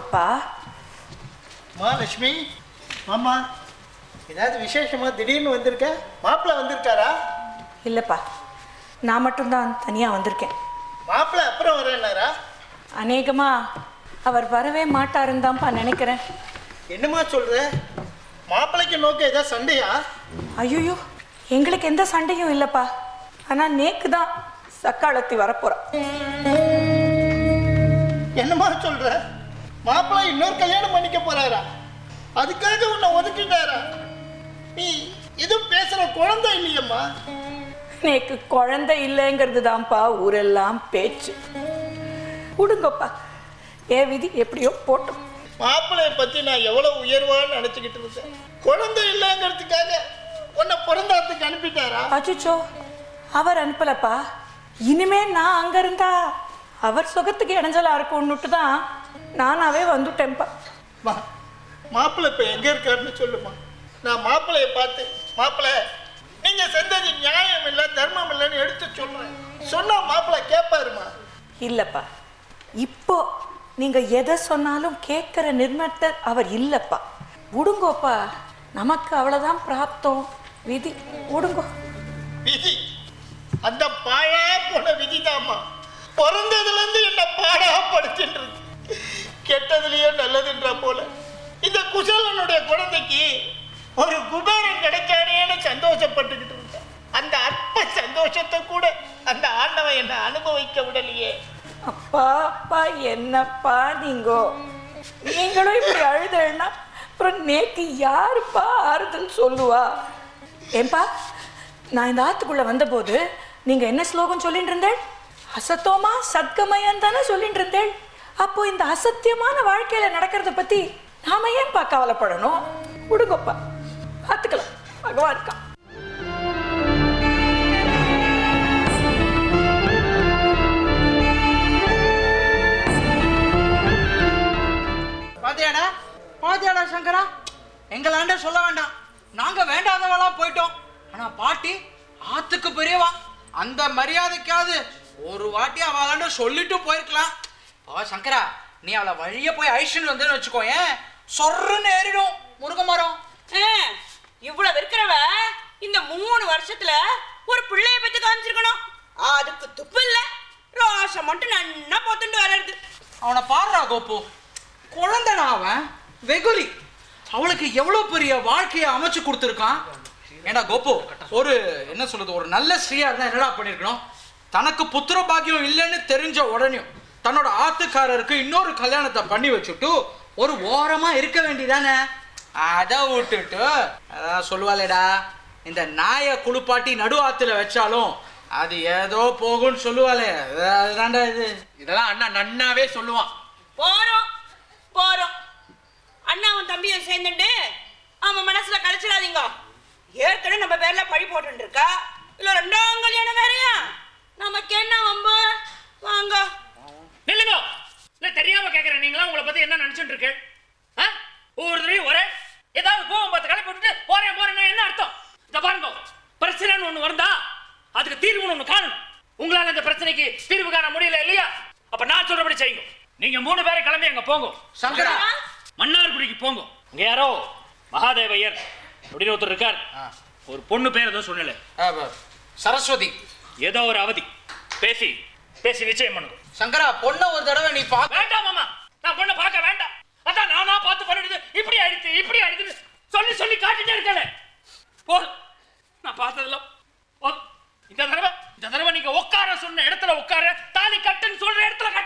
அப்பா மா லட்சுமி மாமா ஏதாவது விசேஷமா திடீர்னு வந்திருக்க மாப்பிள்ளை வந்திருக்காரா இல்லைப்பா நான் மட்டும்தான் தனியாக வந்திருக்கேன் மாப்பிள்ளை அப்புறம் வரேன்னாரா அநேகமா அவர் வரவே மாட்டாருன்னு தான்ப்பா நினைக்கிறேன் என்னம்மா சொல்ற மாப்பிள்ளைக்கு நோக்க ஏதாவது சண்டையா ஐயோ எங்களுக்கு எந்த சண்டையும் இல்லைப்பா ஆனால் நேக்கு தான் சக்காலத்தி வரப்போறா என்னம்மா சொல்ற மாப்பிள்ளை இன்னொரு கல்யாணம் பண்ணிக்க போறாரா அதுக்காக உன்னை ஒதுக்கிட்டாரா நீ எதுவும் பேசுற குழந்தை இல்லையம்மா நேக்கு குழந்தை இல்லைங்கிறது தான்ப்பா ஊரெல்லாம் பேச்சு விடுங்கப்பா என் விதி எப்படியோ போட்டோம் மாப்பிள்ளைய பத்தி நான் எவ்வளவு உயர்வான்னு நினைச்சுக்கிட்டு இருந்தேன் குழந்தை இல்லைங்கிறதுக்காக உன்னை பிறந்தாத்துக்கு அனுப்பிட்டாரா அச்சுச்சோ அவர் அனுப்பலப்பா இனிமே நான் அங்க இருந்தா அவர் சுகத்துக்கு இடைஞ்சலா இருக்கும்னுட்டு தான் நானாவே வந்துட்டேன்ப்பா மா மாப்பிள்ளை இப்போ எங்கே இருக்காருன்னு சொல்லுமா நான் மாப்பிள்ளைய பார்த்து மாப்பிள்ளை நீங்க செஞ்சது நியாயம் இல்லை தர்மம் இல்லைன்னு எடுத்து சொல்றேன் சொன்னா மாப்பிள்ளை கேட்பாருமா இல்லப்பா இப்போ நீங்க எதை சொன்னாலும் கேட்கிற நிர்மத்தர் அவர் இல்லப்பா விடுங்கோப்பா நமக்கு அவ்வளவுதான் பிராப்தம் விதி விடுங்கோ விதி அந்த பாழா போன விதிதாம்மா பிறந்ததுல இருந்து என்ன பாடா படுத்துன்றது கெட்டதுலயோ நல்லதுன்ற போல இந்த குசலனுடைய குழந்தைக்கு ஒரு குபேரன் கிடைச்சானேன்னு சந்தோஷப்பட்டுக்கிட்டு இருந்தேன் அந்த அற்ப சந்தோஷத்தை கூட அந்த ஆண்டவன் என்னை அனுபவிக்க விடலையே அப்பா அப்பா என்னப்பா நீங்கோ நீங்களும் இப்படி அழுதேன்னா அப்புறம் நேக்கு யாருப்பா ஆறுதல் சொல்லுவா ஏன்பா நான் இந்த ஆத்துக்குள்ள வந்தபோது நீங்க என்ன ஸ்லோகம் சொல்லிட்டு இருந்தேன் அசத்தோமா சத்கமயம் தானே சொல்லிட்டு இருந்தேன் அப்போ இந்த அசத்தியமான வாழ்க்கையில நடக்கிறத பத்தி நாம ஏன்பா கவலைப்படணும் விடுங்கப்பா பார்த்துக்கலாம் பகவான் இருக்கான் பாத்தியாடா பாத்தியாடா சங்கரா எங்களாண்ட சொல்ல வேண்டாம் நாங்க வேண்டாதவளா போயிட்டோம் ஆனா பாட்டி ஆத்துக்கு பெரியவா அந்த மரியாதைக்காவது ஒரு வாட்டி அவளாண்ட சொல்லிட்டு போயிருக்கலாம் அவ சங்கரா நீ அவளை வழிய போய் ஐஷன் வந்துன்னு வச்சுக்கோ ஏன் சொர்றன்னு ஏறிடும் முருங்க மரம் ஆ, இவ்வளவு இருக்கிறவ இந்த மூணு வருஷத்துல ஒரு பிள்ளைய பத்தி காமிச்சிருக்கணும் அதுக்கு துப்பு இல்ல ரோஷம் மட்டும் நன்னா போத்துட்டு வளருது அவனை பாடுறா கோப்பு குழந்தைடா அவன் வெகுலி அவளுக்கு எவ்வளவு பெரிய வாழ்க்கையை அமைச்சு கொடுத்துருக்கான் ஏண்டா கோப்பு ஒரு என்ன சொல்றது ஒரு நல்ல ஸ்ரீயா இருந்தா என்னடா பண்ணிருக்கணும் தனக்கு புத்திர பாக்கியம் இல்லைன்னு தெரிஞ்ச உடனேயும் தன்னோட ஆத்துக்காரருக்கு இன்னொரு கல்யாணத்தை பண்ணி வச்சுட்டு ஒரு ஓரமா இருக்க வேண்டியதானே அதை விட்டுட்டு அதான் சொல்லுவாளேடா இந்த நாயை குளிப்பாட்டி நடு ஆத்துல வச்சாலும் அது ஏதோ போகும்னு சொல்லுவாளே அது- அதுதான்டா இது இதெல்லாம் அண்ணா நன்னாவே சொல்லுவான் போறோம் போறோம் அண்ணாவும் தம்பியும் சேர்ந்துட்டு அவன் மனசுல கழிச்சிடாதீங்க ஏற்கனவே நம்ம பேர்ல பழி போட்டு இருக்கா இல்ல ரெண்டாம் கல்யாணம் வேறயா நமக்கு என்ன வம்பு வாங்க நில்லுங்க இல்ல தெரியாம கேக்குறேன் நீங்களா உங்களை பத்தி என்ன நினைச்சுட்டு இருக்கு ஆ? ஒவ்வொரு தடவையும் ஒரே ஏதாவது போகும் பார்த்து கிளப்பி விட்டுட்டு போறேன் போறேன்னா என்ன அர்த்தம் இந்த பாருங்க பிரச்சனைன்னு ஒண்ணு வந்தா அதுக்கு தீர்வுன்னு ஒண்ணு காணணும் உங்களால இந்த பிரச்சனைக்கு தீர்வு காண முடியல இல்லையா அப்ப நான் சொல்றபடி செய்யுங்க நீங்க மூணு பேரை கிளம்பி அங்க போங்க சங்கரா மன்னார்குடிக்கு போங்க இங்க யாரோ மகாதேவையர் அப்படின்னு ஒருத்தர் இருக்கார் ஒரு பொண்ணு பேர் ஏதோ சொன்னல ஆ, ப- சரஸ்வதி ஏதோ ஒரு அவதி பேசி பேசி நிச்சயம் பண்ணுங்க சங்கரா பொண்ணை ஒரு தடவை நீ பா வேண்டாம் மாமா நான் பொண்ணை பார்க்க வேண்டாம் அதான் நானா பார்த்து பண்ணிடுது இப்படி ஆயிடுச்சு இப்படி ஆயிடுச்சுன்னு சொல்லி சொல்லி காட்டிட்டே இருக்கல போதும் நான் பார்த்ததுல போதும் இந்த தடவை இந்த தடவை நீங்க உட்கார சொன்ன இடத்துல உட்கார தாலி கட்டுன்னு சொல்ற இடத்துல கட்டு